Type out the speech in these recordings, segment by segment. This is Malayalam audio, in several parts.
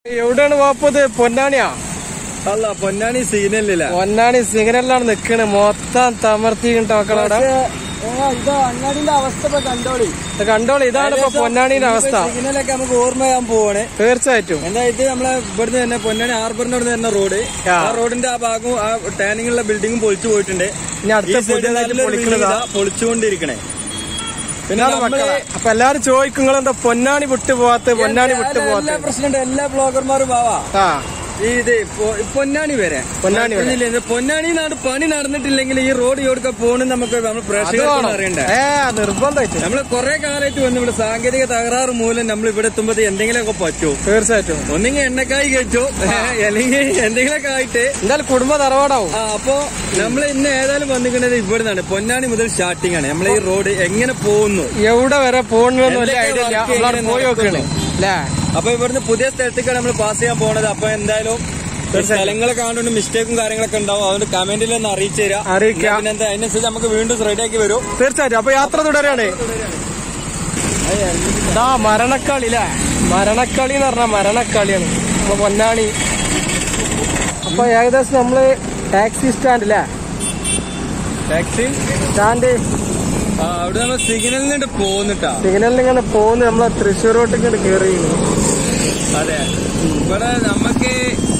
എവിടെയാണ് വാപ്പത് പൊന്നാണിയാ അല്ല പൊന്നാണി സീനല്ല പൊന്നാണി സിഗ്നലിലാണ് നിക്കണ് മൊത്തം തമർത്തിയിട്ട് മക്കളവിടെ ഇത് അങ്ങാടിന്റെ അവസ്ഥ ഇപ്പൊ കണ്ടോളി കണ്ടോളൂ ഇതാണ് ഇപ്പൊ പൊന്നാണിയുടെ അവസ്ഥ സിഗ്നലൊക്കെ നമുക്ക് ഓർമ്മയാൻ പോവാണ് തീർച്ചയായിട്ടും എന്താ ഇത് നമ്മളെ ഇവിടുന്ന് തന്നെ പൊന്നാണി ഹാർബറിന്റെ അവിടെ തന്നെ റോഡ് ആ. ആ റോഡിന്റെ ആ ഭാഗവും ആ ടേണിങ്ങുള്ള ബിൽഡിംഗും പൊളിച്ചു പോയിട്ടുണ്ട് ഇനി ഈ അടുത്ത സൈഡിൽ പുതിയതായിട്ട് നല്ലൊരു പൊളിക്കണതാ building ഇതാ പൊളിച്ചുകൊണ്ടിരിക്കണേ പിന്നെ ഇതാണ് നമ്മള് മക്കളെ അപ്പൊ എല്ലാരും ചോദിക്കും നിങ്ങളെന്താ പൊന്നാണി വിട്ടു പോവാത്ത പൊന്നാണി വിട്ടു എല്ലാ പോവാത്ത പ്രശ്നമുണ്ട് എല്ലാ ബ്ലോഗർമാരും പാവാ ആ ഈ ഇത് പൊ- പൊന്നാണി വരെ പൊന്നാണി വരെ. ഇല്ല, ഇത് പൊന്നാനി നാട് പണി നടന്നിട്ടില്ലെങ്കിൽ ഈ റോഡ് എവിടെ പോകണം നമുക്ക് നമ്മൾ അത് പ്രേക്ഷകർക്ക് വേണം അറിയണ്ടേ ഏ നിർബന്ധമായിട്ട് നമ്മള് കുറെ കാലമായിട്ട് വന്ന് ഇവിടെ സാങ്കേതിക തകരാറ് മൂലം നമ്മൾ ഇവിടെ എത്തുമ്പോൾ എന്തെങ്കിലുമൊക്കെ പറ്റൂ തീർച്ചയായിട്ടും ഒന്നെങ്കിൽ എണ്ണക്കായി കഴിച്ചു അല്ലെങ്കിൽ എന്തെങ്കിലുമൊക്കെ ആയിട്ട് എന്തായാലും കുടുംബ തറവാടാവും ആ അപ്പോ നമ്മൾ ഇന്ന് ഏതായാലും വന്നിരിക്കുന്നത് ഇവിടെ നിന്നാണ് പൊന്നാനി മുതൽ സ്റ്റാർട്ടിംഗ് ആണ് നമ്മളെ ഈ റോഡ് എങ്ങനെ പോകുന്നു എവിടെ വരെ പോകണമെന്ന് വലിയ ഐഡിയ ഇല്ല എന്തൊക്കെ നമ്മളവിടെ ഇങ്ങനെ പോയി നോക്കണേ നടക്കുന്നു? അല്ലേ അപ്പൊ ഇവിടുന്ന് പുതിയ സ്ഥലത്തേക്കാണ് നമ്മൾ പാസ് ചെയ്യാൻ പോണത് അപ്പൊ എന്തായാലും സ്ഥലങ്ങളെ കാണുകൊണ്ട് മിസ്റ്റേക്കും കാര്യങ്ങളൊക്കെ ഉണ്ടാവും അതുകൊണ്ട് കമന്റിൽ ഒന്ന് അറിയിച്ചു തരാം അറിയിക്കാം. പിന്നെ എന്താ അതിനനുസരിച്ച് നമുക്ക് വീണ്ടും റെഡിയാക്കി വരും തീർച്ചയായിട്ടും അപ്പൊ യാത്ര തുടരാണ് ഇതാ മരണക്കളി അല്ലേ മരണക്കളി എന്ന് പറഞ്ഞാൽ മരണക്കളിയാണ് അപ്പൊ പൊന്നാണി അപ്പൊ ഏകദേശം നമ്മള് ടാക്സി സ്റ്റാൻഡ് അല്ലേ ടാക്സി സ്റ്റാൻഡ് ആ അവിടെ നമ്മൾ സിഗ്നലിൽ നിന്ന് പോകുന്നിട്ടാ സിഗ്നലിൽ ഇങ്ങനെ പോകുന്നു നമ്മളെ തൃശ്ശൂർ റോട്ടിൽ ഇങ്ങോട്ട് കയറി അതെ ഇവിടെ നമുക്ക്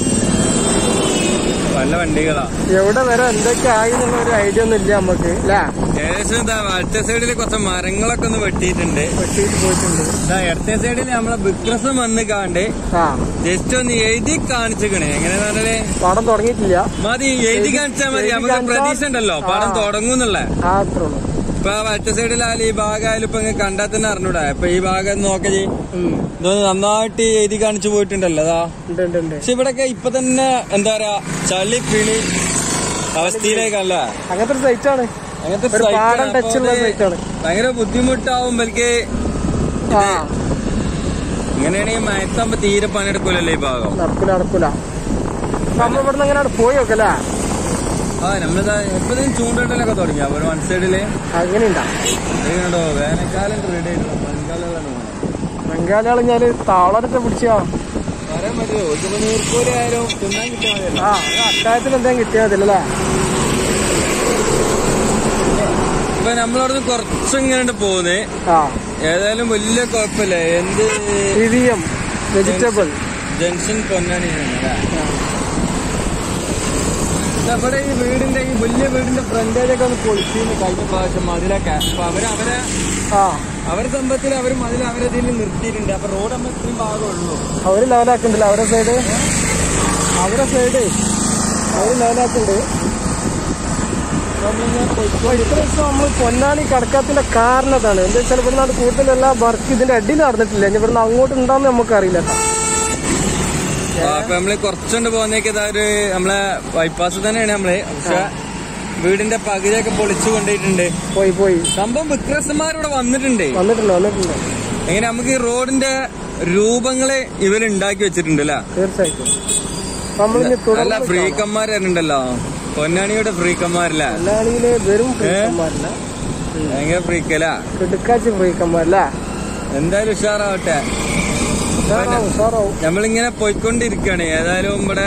നല്ല വണ്ടികളാ എവിടെ വരെ എന്തൊക്കെ ആയി എന്നുള്ള ഒരു ഐഡിയ ഒന്നും ഇല്ല നമുക്ക് അല്ലേ ഏകദേശം എന്താ വലത്തെ സൈഡിൽ കുറച്ച് മരങ്ങളൊക്കെ ഒന്ന് വെട്ടിയിട്ടുണ്ട് വെട്ടിയിട്ട് പോയിട്ടുണ്ട് ദാ ഇടത്തെ സൈഡിൽ നമ്മളെ വിക്രസം വന്ന് കാണ്ട് ആ ജസ്റ്റ് ഒന്ന് എഴുതി കാണിച്ചിക്കണേ എങ്ങനെയാ പറഞ്ഞാലേ പടം തുടങ്ങിയിട്ടില്ല മതി എഴുതി കാണിച്ചാൽ മതി എഴുതി നമുക്ക് കാണിച്ചാൽ- പ്രതീക്ഷ ഉണ്ടല്ലോ പടം ആ. തുടങ്ങുന്നുള്ള ആ അത്രേ ഉള്ളൂ ഇപ്പൊ ആ വലത്തെ സൈഡിലായാലും ഈ ഭാഗമായാലും ഇപ്പൊ ഇങ്ങ് കണ്ടാൽ തന്നെ അറിഞ്ഞൂടാ ഇപ്പൊ ഈ ഭാഗം നോക്കി ഉം. ഇതൊന്ന് നന്നായിട്ട് എഴുതി കാണിച്ചു പോയിട്ടുണ്ടല്ലോ അതാ ഉണ്ട് ഉണ്ട് ഉണ്ട് പക്ഷെ ഇവിടൊക്കെ ഇപ്പൊ തന്നെ എന്താ പറയാ ചളി പിളി അവസ്ഥയിലേക്കല്ല അങ്ങനത്തെ ഒരു സൈറ്റ് ആണ് അങ്ങനത്തെ ഒരു site പാടം ആണ്. touch അപ്പൊ ഉള്ള അത് site ആണ്. ഭയങ്കര ബുദ്ധിമുട്ടാവും ബൽക്ക് ആ ഇങ്ങനെയാണെങ്കിൽ മയത്താകുമ്പോ തീരെ പണിയെടുക്കൂലല്ലോ ഈ ഭാഗം നടക്കൂല നടക്കൂല നമ്മൾ ഇവിടുന്ന് എങ്ങനെ പോയി നോക്കല്ലേ ആ നമ്മളിതാ ഇപ്പൊ ചൂണ്ടിട്ടലൊക്കെ തുടങ്ങി ഒരു വൺ സൈഡില് അങ്ങനെയുണ്ടാ കണ്ടോ വേനൽക്കാലം റെഡി ആയിട്ടുള്ള മൺകാലാണ് ബംഗാളികൾ ഞാന് താളത്തെ പിടിച്ചാ പറയാൻ പറ്റുമോ ഇതിപ്പോ നീർക്കോലി ആയാലും തിന്നാൻ കിട്ടിയാൽ മതിയല്ലോ ആ അത് അത്താഴത്തിന് എന്തെങ്കിലും കിട്ടിയാൽ മതിയല്ലേ ഇപ്പൊ നമ്മളവിടുന്ന് കുറച്ചിങ്ങനെ പോകുന്നേ ആ ഏതായാലും വലിയ കുഴപ്പമില്ല എന്ത് C V M vegetable junction Ponnani ഇവിടെ ഈ വീടിന്റെ ഈ വലിയ വീടിന്റെ ഫ്രണ്ടേജൊക്കെ ഒന്ന് പൊളിച്ചിരുന്നു കഴിഞ്ഞ പ്രാവശ്യം മതിലൊക്കെ അപ്പൊ അവര് അവരെ ആ അവരെ സംഭവത്തിൽ അവർ മതിൽ അവരതിൽ നിർത്തിയിട്ടുണ്ട് അപ്പൊ റോഡ് നമ്മൾ ഇത്രയും ഭാഗമുള്ളൂ അവര് ലെവലാക്കുന്നുണ്ടല്ലോ അവരെ സൈഡ് അവരെ സൈഡ് അവര് ലെവലാക്കുന്നുണ്ട് അപ്പൊ ഇത്ര ദിവസം നമ്മൾ പൊന്നാനി കടക്കാത്തിന്റെ കാരണം അതാണ് എന്താ വെച്ചാൽ ഇവിടുന്ന് കൂടുതൽ എല്ലാ വർക്ക് ഇതിന്റെ അടിയിൽ നടന്നിട്ടില്ല ഇനി ഇവിടുന്ന് അങ്ങോട്ട് ഉണ്ടാന്ന് നമുക്ക് അറിയില്ല കേട്ടോ ആ, അപ്പൊ നമ്മള് കുറച്ചുകൊണ്ട് പോകുന്നേക്ക് ഇതാ ഒരു നമ്മളെ ബൈപ്പാസ് തന്നെയാണ് നമ്മള് പക്ഷെ വീടിന്റെ പകുതിയൊക്കെ പൊളിച്ചു കൊണ്ടിട്ടുണ്ട് പോയി പോയി സംഭവം വിക്രസന്മാരിവിടെ വന്നിട്ടുണ്ട് വന്നിട്ടുണ്ട് വന്നിട്ടുണ്ട് എങ്ങനെ നമുക്ക് ഈ റോഡിന്റെ രൂപങ്ങളെ ഇവരുണ്ടാക്കി വെച്ചിട്ടുണ്ട് അല്ലേ തീർച്ചയായിട്ടും അപ്പൊ നമ്മളിനി അല്ല തുടർന്ന് ഫ്രീക്കന്മാരുണ്ടല്ലോ പൊന്നാണിയുടെ ഫ്രീക്കന്മാരല്ല പൊന്നാണിയില് വെറും ഫ്രീക്കന്മാരല്ല ഭയങ്കര ഫ്രീക്കല്ല കിടുക്കാച്ചി ഫ്രീക്കന്മാരല്ല എന്തായാലും ഉഷാറാവട്ടെ ഉഷാറാവും ഉഷാറാവും നമ്മളിങ്ങനെ പോയിക്കൊണ്ടിരിക്കുകയാണ് ഏതായാലും ഇവിടെ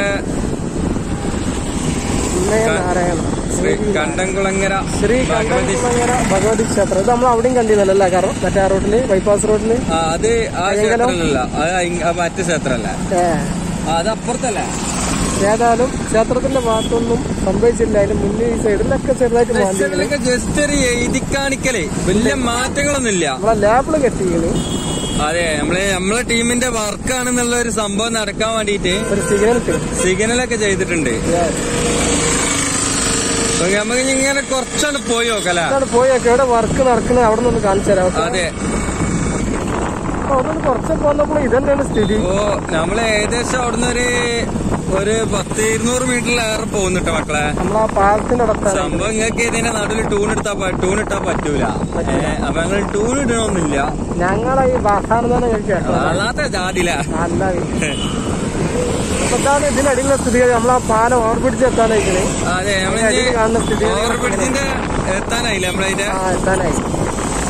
ഇന്നേ നാരായണ ശ്രീ കണ്ടംകുളങ്ങര ശ്രീ ഭഗവതി കണ്ടകുളങ്ങര ഭഗവതി ക്ഷേത്രം ഇത് നമ്മൾ അവിടെയും കണ്ടിരുന്നല്ലേ കാരണം മറ്റേ ആ റോഡില് ബൈപ്പാസ് റോഡില് ആ അത് ആ അയ്യങ്കലം? ക്ഷേത്രമല്ല അത് അയ്- ആ മറ്റു ക്ഷേത്രമല്ല ഏ ആ, അത് അപ്പുറത്തല്ല ഏതായാലും ക്ഷേത്രത്തിന്റെ ഭാഗത്തൊന്നും സംഭവിച്ചില്ല അതിന് മുന്നേ ഈ സൈഡിലൊക്കെ ചെറുതായിട്ട് മാന്തി ക്ഷേത്രത്തിലൊക്കെ ജസ്റ്റ് ഒരു എഴുതി കാണിക്കലേ വലിയ മാറ്റങ്ങളൊന്നുമില്ല നമ്മളെ ലാബിള് കെട്ടിക്കണ് അതെ നമ്മളെ നമ്മളെ ടീമിന്റെ വർക്കാണെന്നുള്ള ഒരു സംഭവം നടക്കാൻ വേണ്ടിയിട്ട് ഒരു സിഗ്നൽ ഇട്ട്. സിഗ്നലൊക്കെ ചെയ്തിട്ടുണ്ട് ഏ. അപ്പൊ നമുക്ക് ഇനി ഇങ്ങനെ കുറച്ചാണ് പോയി നോക്കല ഇതാണ് പോയൊക്കെ എവിടെ വർക്ക് നടക്കുന്നത് അവിടെ നിന്ന് കാണിച്ചു തരാം ഓക്കേ? അതെ അപ്പൊ അവിടുന്ന് കുറച്ച് പോന്നപ്പോൾ ഇതന്നെയാണ് സ്ഥിതി ഓ നമ്മള് ഏകദേശം അവിടുന്ന് ഒരു ഒരു പത്ത് ഇരുന്നൂറ് മീറ്ററിലേറെ പോകുന്നുട്ടോ മക്കളെ നമ്മളാ പാലത്തിന്റെ അടുത്താണ് സംഭവം നിങ്ങൾക്ക് ഇതിന്റെ നടുവിൽ ടൂൺ എടുത്താ ടൂൺ ഇട്ടാ പറ്റൂല ഏ, അപ്പൊ ഞങ്ങൾ ടൂൺ ഇടണമെന്നില്ല ഞങ്ങളെ ഈ വാസാണ് തന്നെ കഴിക്കാം അല്ലാത്ത ജാതില അല്ല അപ്പൊ ഇതാണ് ഇതിനടിയിലുള്ള സ്ഥിതി നമ്മളാ പാലം ഓവർപിടിച്ച് എത്താനായിക്കണേ അതെ അടിയിൽ കാണുന്ന സ്ഥിതി നമ്മൾ ഓവർ ബ്രിഡ്ജിന്റെ എത്താനായില്ലേ നമ്മളതിന്റെ ആ എത്താനായി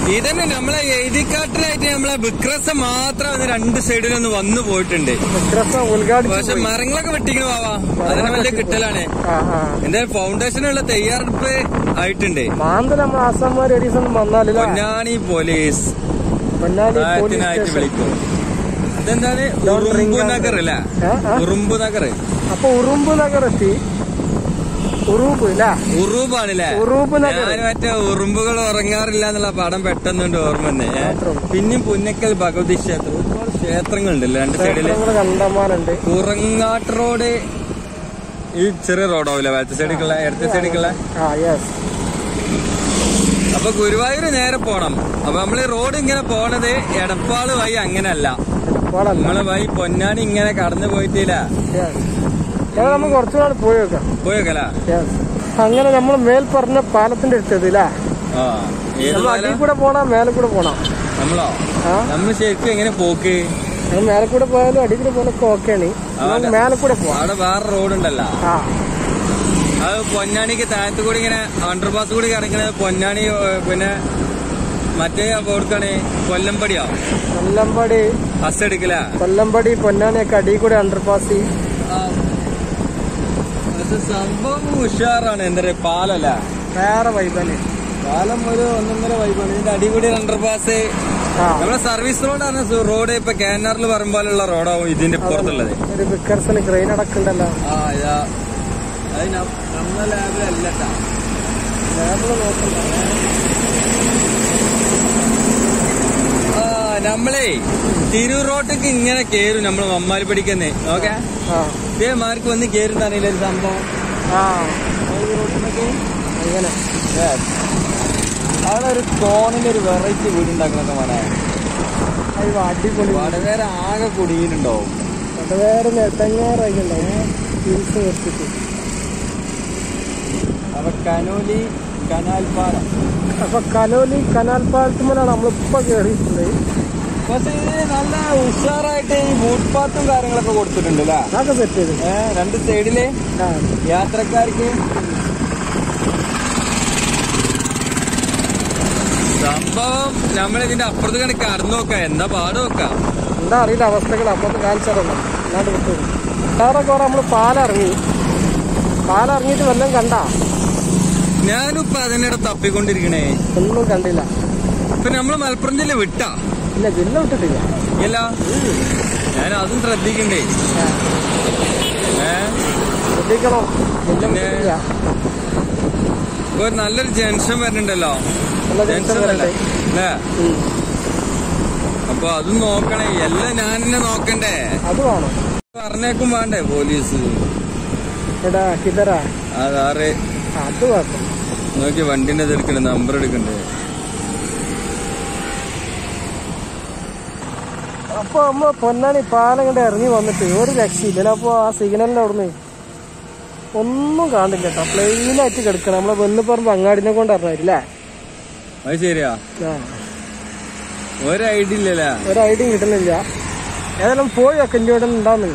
ഇതന്നെ നമ്മളെ എഴുതിക്കാട്ടിലായിട്ട് നമ്മളെ വിക്രസ മാത്രം ഒന്ന് രണ്ട് സൈഡിലൊന്ന് വന്നു പോയിട്ടുണ്ട് വിക്രസം ഉദ്ഘാടിച്ചു പക്ഷെ പോയി. മരങ്ങളൊക്കെ വെട്ടിക്കണ ബാവാ അതിന് വലിയ കിട്ടലാണ് ആ ആ എന്തായാലും ഫൗണ്ടേഷനുള്ള തയ്യാറെടുപ്പ് ആയിട്ടുണ്ട് മാന്ത നമ്മൾ ആസാമാർ ഒരു ദിവസം വന്നാലില്ല പൊന്നാനി പോലീസ് പൊന്നാനി പോലീസ് സഹായത്തിനായിട്ട് സ്റ്റേഷൻ വിളിക്കും ഇതെന്താണ് Don't ring ഉറുമ്പു and- നഗർ അല്ലേ ആ, ആ. ഉറുമ്പു നഗർ അപ്പൊ ഉറുമ്പ് നഗർ എത്തി ഉറൂബ് അല്ല ഉറൂബാണല്ലേ ഉറൂബ് നഗർ ഞാൻ മറ്റേ ഉറുമ്പുകൾ ഉറങ്ങാറില്ല എന്നുള്ള പടം പെട്ടെന്നുണ്ട് ഓർമ്മ വന്നേ ഏ. മാത്രം. പിന്നെയും പുന്നക്കൽ ഭഗവതി ക്ഷേത്രം ഒരുപാട് ക്ഷേത്രങ്ങളുണ്ടല്ലോ രണ്ട് സൈഡില് ക്ഷേത്രങ്ങള് കണ്ടമാനുണ്ട് കുറങ്ങാട്ട് റോഡ് ഈ ചെറിയ റോഡാവില്ല വലത്തെ സൈഡിക്കുള്ള ഇടത്തെ സൈഡിക്കുള്ള ആ യെസ് അപ്പൊ ഗുരുവായൂർ നേരെ പോണം അപ്പൊ നമ്മള് റോഡ് ഇങ്ങനെ പോണത് എടപ്പാള് വഴി അങ്ങനല്ല എടപ്പാളല്ല നമ്മള് വഴി പൊന്നാനി ഇങ്ങനെ കടന്നു പോയിട്ടില്ല യെസ് ഏതാ നമുക്ക് കുറച്ചുകൂടെ പോയി വെക്കാം പോയേക്കല യെസ് അങ്ങനെ നമ്മൾ മേൽ പറഞ്ഞ പാലത്തിന്റെ അടുത്തത് അല്ലേ ആ ഏത് നമ്മൾ പാലം? അടിയിൽ കൂടെ പോണാ മേലെ കൂടെ പോണാ നമ്മളോ ആ നമ്മൾ ശരിക്കും എങ്ങനെ പോക്ക് നമ്മൾ മേലെ കൂടെ പോയാലും അടിയിൽ കൂടെ പോയാലൊക്കെ ഓക്കെയാണ് നമുക്ക് മേലെ കൂടെ പോവാം അവിടെ വേറെ റോഡുണ്ടല്ലോ ആ അത് പൊന്നാനിക്ക് താഴത്ത് കൂടി ഇങ്ങനെ അണ്ടർ പാസ് കൂടി കിടക്കുന്നത് പൊന്നാനി ഏ, പിന്നെ മറ്റേ കൊടുക്കാണ് കൊല്ലമ്പടിയോ കൊല്ലമ്പടി ബസ് എടുക്കല കൊല്ലമ്പടി പൊന്നാനിയൊക്കെ അടിയിൽ കൂടെ അണ്ടർപാസ് സംഭവം ഉഷാറാണ് എന്താ പറയാ പാലല്ല വേറെ വൈബല്ലേ പാലം ഒരു ഒന്നൊന്നര വൈബാണ് ഇതിന്റെ അടികൂടി അണ്ടർ പാസ് ആ നമ്മളെ സർവീസ് റോഡാണ് സു- റോഡ് ഇപ്പൊ കാനാറിൽ പറയുമ്പോലുള്ള റോഡാവും ഇതിന്റെ പുറത്തുള്ളത് ഒരു വിക്കർസന് ക്രെയിൻ അടക്കണ്ടല്ലോ ആ ഇതാ അത് നം- നമ്മളെ ലാബിലല്ല ട്ടാ. ലേബിള് നോക്കണ്ട ആ നമ്മളേ തിരൂർ റോട്ടിക്ക് ഇങ്ങനെ കേറും നമ്മള് മമ്മാലി പഠിക്കുന്നേ ഓക്കെ ആ ഇതേമാർക്ക് വന്ന് കേറുന്നറിയില്ല ഒരു സംഭവം ആ ഈ റോട്ടിലൊക്കെ അങ്ങനെ അവിടെ ഒരു കോണിന്റെ ഒരു വെറൈറ്റി വീടുണ്ടാക്കണൊക്കെ മോനെ അയ്യോ അടിപൊളി വടവേര ആകെ കുടുങ്ങിയിട്ടുണ്ടാവും അത് വേറെ നെട്ടങ്ങാറായിട്ടുണ്ടാവും ഹിൽസ് വെച്ചിട്ട് അപ്പൊ കനോലി കനാൽ പാലം അപ്പൊ കലോലി കനാൽ പാലത്തുമ്പോഴാണ് നമ്മളിപ്പോ കേറിയിട്ടുള്ളത് പക്ഷെ ഇത് നല്ല ഉഷാറായിട്ട് ഈ ഫുട്പാത്തും കാര്യങ്ങളൊക്കെ കൊടുത്തിട്ടുണ്ട് അല്ലേ അതൊക്കെ സെറ്റ് ചെയ്ത് ഏ, രണ്ട് സൈഡില് ആ യാത്രക്കാർക്ക് സംഭവം നമ്മളിതിന്റെ അപ്പുറത്ത് കണ്ട് കടന്നു നോക്കാം എന്താ പാട് നോക്കാം എന്താ അറിയില്ല അവസ്ഥകൾ അപ്പുറത്ത് കാണിച്ചാലല്ലോ അല്ലാണ്ട് വിട്ടു വേറെ കുറെ നമ്മള് പാലിറങ്ങി പാലിറങ്ങിയിട്ട് വല്ലതും കണ്ടാ ഞാനിപ്പോ അതിനിടെ തപ്പിക്കൊണ്ടിരിക്കണേ ഒന്നും കണ്ടില്ല ഇപ്പൊ നമ്മള് മലപ്പുറം ജില്ല വിട്ടാ ഇല്ല ജില്ല വിട്ടിട്ടില്ല ഇല്ല ഞാൻ അതും ശ്രദ്ധിക്കണ്ടേ ആ, ഏ ശ്രദ്ധിക്കണം ജില്ല പിന്നെ? വിട്ടിട്ടില്ല ഇപ്പൊ ഒരു നല്ലൊരു ജംഗ്ഷൻ വരുന്നുണ്ടല്ലോ നല്ല ജംഗ്ഷൻ ജംഗ്ഷൻ അല്ലേ വരട്ടെ അല്ലേ ഉം. അപ്പൊ അതും നോക്കണേ എല്ലാം ഞാൻ തന്നെ നോക്കണ്ടേ അത് വേണം പറഞ്ഞേക്കും വേണ്ടേ പോലീസ് എടാ കിതറാ അതാറ് അത് വേണം നോക്കി വണ്ടിന്റെ എടുക്കണ്ടേ നമ്പർ എടുക്കണ്ടേ അപ്പൊ നമ്മ പൊന്നാനി പാലം കണ്ട് ഇറങ്ങി വന്നിട്ട് ഒരു രക്ഷയില്ല അപ്പൊ ആ സിഗ്നലിന്റെ അവിടുന്ന് ഒന്നും കാണില്ല കേട്ടോ പ്ലെയിനായിട്ട് കിടക്കണം നമ്മളെ വെന്നുപറമ്പ് അങ്ങാടിനെ കൊണ്ട് അറിഞ്ഞില്ലേ അത് ശരിയാ ഒരു ഐഡിയ ഇല്ലല്ലേ ഒരു ഐഡിയും കിട്ടുന്നില്ല ഏതായാലും പോയി വെക്കാം ഇഞ്ചോടെ ഉണ്ടാവുന്നു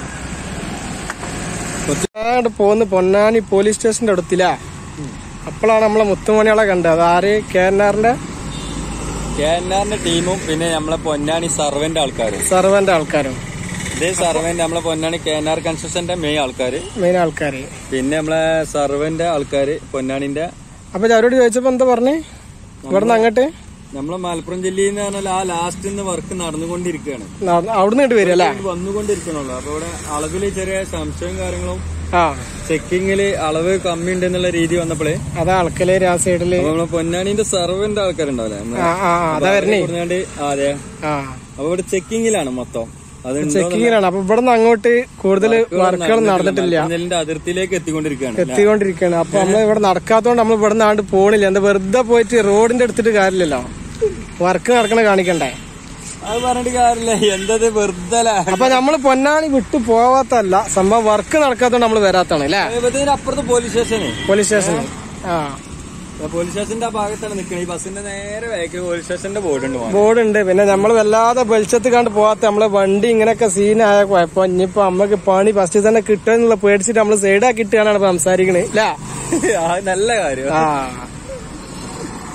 അങ്ങോട്ട് പോകുന്ന പൊന്നാനി പോലീസ് സ്റ്റേഷന്റെ അടുത്തില്ല അപ്പോഴാണ് നമ്മളെ മുത്തുമണികളെ കണ്ടത് അത് ആര് കെ എൻ ആറിന്റെ കെ എൻ ആറിന്റെ ടീമും പിന്നെ നമ്മളെ പൊന്നാനി സർവന്റ് ആൾക്കാര് സർവന്റെ ആൾക്കാരും ഇതേ സർവന്റ് നമ്മളെ പൊന്നാനി കെ എൻ ആർ കൺസ്ട്രക്ഷന്റെ മെയിൻ ആൾക്കാര് മെയിൻ ആൾക്കാര് പിന്നെ നമ്മളെ സർവന്റ് ആൾക്കാര് പൊന്നാനിന്റെ അപ്പൊ അവരോട് ചോദിച്ചപ്പോ എന്താ പറഞ്ഞേ ഇവിടുന്ന് അങ്ങോട്ട് നമ്മളെ മലപ്പുറം ജില്ലയിൽ നിന്ന് പറഞ്ഞാൽ ആ ലാസ്റ്റ് നിന്ന് വർക്ക് നടന്നുകൊണ്ടിരിക്കുകയാണ് നട- അവിടുന്ന് ഇങ്ങോട്ട് വരും അല്ലേ വന്നുകൊണ്ടിരിക്കണല്ലോ അപ്പൊ ഇവിടെ അളവില് ചെറിയ സംശയവും കാര്യങ്ങളും ആ ചെക്കിങ്ങില് അളവ് കമ്മി ഉണ്ട് എന്നുള്ള രീതി വന്നപ്പോഴേ അതാ അളക്കലേര് ആ സൈഡില് അപ്പൊ നമ്മളെ പൊന്നാനിന്റെ സർവന്റ് ആൾക്കാരുണ്ടാവില്ലേ നമ്മളെ ആ ആ ആ, അതാ വരണേ കൊടുങ്ങാണ്ട് ആ, അതെ ആ അപ്പൊ ഇവിടെ ചെക്കിങ്ങിലാണ് മൊത്തം അത് ചെക്കിങ്ങിനാണ് അപ്പൊ ഇവിടുന്ന് അങ്ങോട്ട് കൂടുതൽ വർക്കുകൾ നടന്നിട്ടില്ല മലപ്പുറം അതിർത്തിയിലേക്ക് എത്തിക്കൊണ്ടിരിക്കുകയാണ് എത്തിക്കൊണ്ടിരിക്കുകയാണ് അപ്പൊ നമ്മൾ ഇവിടെ നടക്കാത്തോണ്ട് നമ്മൾ ഇവിടെ നാണ്ട് പോണില്ല എന്താ വെറുതെ പോയിട്ട് റോഡിന്റെ എടുത്തിട്ട് കാര്യമില്ലല്ലോ വർക്ക് നടക്കണ കാണിക്കണ്ടേ അത് പറഞ്ഞിട്ട് കാര്യമില്ല എന്തത് വെറുതെ അപ്പൊ നമ്മൾ പൊന്നാണി വിട്ടു പോവാത്തല്ല സംഭവം വർക്ക് നടക്കാത്തോണ്ട് നമ്മൾ വരാത്താണ് അല്ലേ അപ്പുറത്ത് പോലീസ് സ്റ്റേഷന് പോലീസ് സ്റ്റേഷനിൽ ആ പോലീസ് സ്റ്റേഷന്റെ ആ ഭാഗത്താണ് നിൽക്കുന്നത് ഈ ബസ്സിന്റെ നേരെ ബാക്കിൽ പോലീസ് സ്റ്റേഷന്റെ ബോർഡ് ഉണ്ട് മോനെ. ബോർഡ് ഉണ്ട് പിന്നെ നമ്മൾ വല്ലാതെ വെളിച്ചത്ത് കണ്ട് പോവാത്ത നമ്മളെ വണ്ടി ഇങ്ങനെയൊക്കെ സീനായ കുഴപ്പം ഇനിയിപ്പോ നമ്മക്ക് പണി ഫസ്റ്റ് തന്നെ കിട്ടുമെന്നുള്ള പേടിച്ചിട്ട് നമ്മൾ സൈഡാക്കിയിട്ടാണ് ഇപ്പൊ സംസാരിക്കണേ അല്ലേ ആ, നല്ല കാര്യം ആ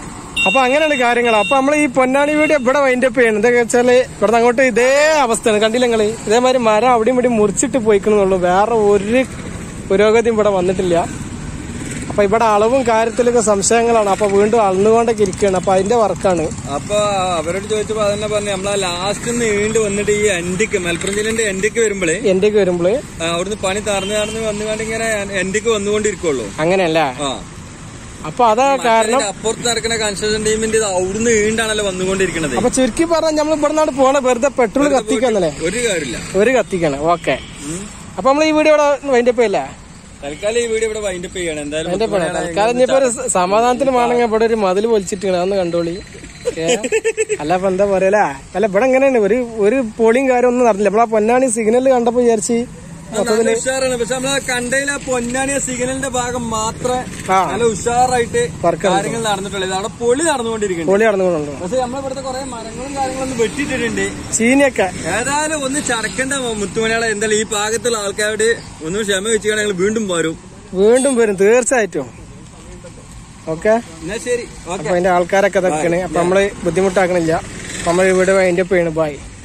അപ്പൊ അങ്ങനെയാണ് കാര്യങ്ങൾ അപ്പൊ നമ്മൾ ഈ പൊന്നാനി വീട് ഇവിടെ വൈൻഡപ്പ് ചെയ്യണം എന്താ വെച്ചാല് ഇവിടെ അങ്ങോട്ട് ഇതേ അവസ്ഥയാണ് കണ്ടില്ല നിങ്ങള് ഇതേമാതിരി മരം അവിടെയും ഇവിടെ മുറിച്ചിട്ട് പോയിക്കണെന്നുള്ളൂ വേറെ ഒരു പുരോഗതിയും ഇവിടെ വന്നിട്ടില്ല അപ്പൊ ഇവിടെ അളവും കാര്യത്തിലൊക്കെ സംശയങ്ങളാണ് അപ്പൊ വീണ്ടും അളന്നുകൊണ്ടൊക്കെ ഇരിക്കുകയാണ് അപ്പൊ അതിന്റെ വർക്കാണ് അപ്പൊ അവരോട് ചോദിച്ചപ്പോ അതന്നെ പറഞ്ഞു നമ്മളാ ലാസ്റ്റ് നീണ്ടു വന്നിട്ട് ഈ എൻഡിക്ക് മലപ്പുറം ജില്ലേന്റെ എൻഡിക്ക് വരുമ്പോഴേ എന്റെയൊക്കെ വരുമ്പോള് അവിടുന്ന് പണി തറന്ന് തറന്ന് വന്നുകൊണ്ട് ഇങ്ങനെ എൻഡിക്ക് വന്നുകൊണ്ടിരിക്കുള്ളൂ അങ്ങനെയല്ല ആ അപ്പൊ അതാ കാരണം ഇതിന്റെ അപ്പുറത്ത് നടക്കുന്ന കൺസ്ട്രക്ഷൻ ടീമിന്റെ ഇത് അവിടുന്ന് വീണ്ടാണല്ലോ വന്നുകൊണ്ടിരിക്കണത് അപ്പൊ ചുരുക്കി പറഞ്ഞാൽ നമ്മൾ ഇവിടെ നിന്നാണ് പോണ വെറുതെ പെട്രോൾ കത്തിക്കാന്നല്ലേ ഒരു കാര്യമില്ല ഒരു കത്തിക്കാണ് ഓക്കെ അപ്പൊ നമ്മൾ ഈ വീഡിയോ ഇവിടെ വൈൻഡപ്പ് ചെയ്യല്ലേ തൽക്കാലം ഈ വീഡിയോ ഇവിടെ വൈൻഡപ്പ് ചെയ്യണം എന്തായാലും അതിന്റെ പണി തൽക്കാലം ഇനിയിപ്പോ ഒരു സമാധാനത്തിന് വേണമെങ്കിൽ ഇവിടെ ഒരു മതിൽ പൊലിച്ചിട്ടാണ് അതൊന്ന് കണ്ടോളി ഏ? അല്ല ഇപ്പൊ എന്താ പറയല അല്ല ഇവിടെ എങ്ങനെയാണ് ഒരു ഒരു പോളിയും കാര്യം ഒന്നും നടന്നില്ല നമ്മളാ പൊന്നാണി സിഗ്നൽ കണ്ടപ്പോ വിചാരിച്ച് നല്ല ഉഷാറാണ് പക്ഷെ നമ്മളെ കണ്ടയിലെ പൊന്നാനി സിഗ്നലിന്റെ ഭാഗം മാത്രമേ ആ നല്ല ഉഷാറായിട്ട് വർക്കാണ് കാര്യങ്ങൾ നടന്നിട്ടുള്ളത് അവിടെ പൊളി നടന്നുകൊണ്ടിരിക്കുന്നുണ്ട് പോളി നടന്നുകൊണ്ടോ പക്ഷെ നമ്മളിവിടുത്തെ കുറെ മരങ്ങളും കാര്യങ്ങളൊന്നും വെട്ടിയിട്ടിട്ടുണ്ട് ചീനിയൊക്കെ ഏതായാലും ഒന്ന് ചടക്കേണ്ട മുത്തുമണികളെ എന്തായാലും ഈ ഭാഗത്തുള്ള ആൾക്കാരോട് ഒന്ന് ക്ഷമ വെച്ച് ഞങ്ങൾ വീണ്ടും വരും വീണ്ടും വരും തീർച്ചയായിട്ടും ഓക്കെ എന്നാ ശരി ഓക്കെ അപ്പൊ അതിന്റെ ആൾക്കാരൊക്കെ ഇതൊക്കെയാണ് അപ്പൊ നമ്മള് ബുദ്ധിമുട്ടാക്കണില്ല നമ്മൾ ഇവിടെ വൈൻഡപ്പ് ചെയ്യണം ബൈ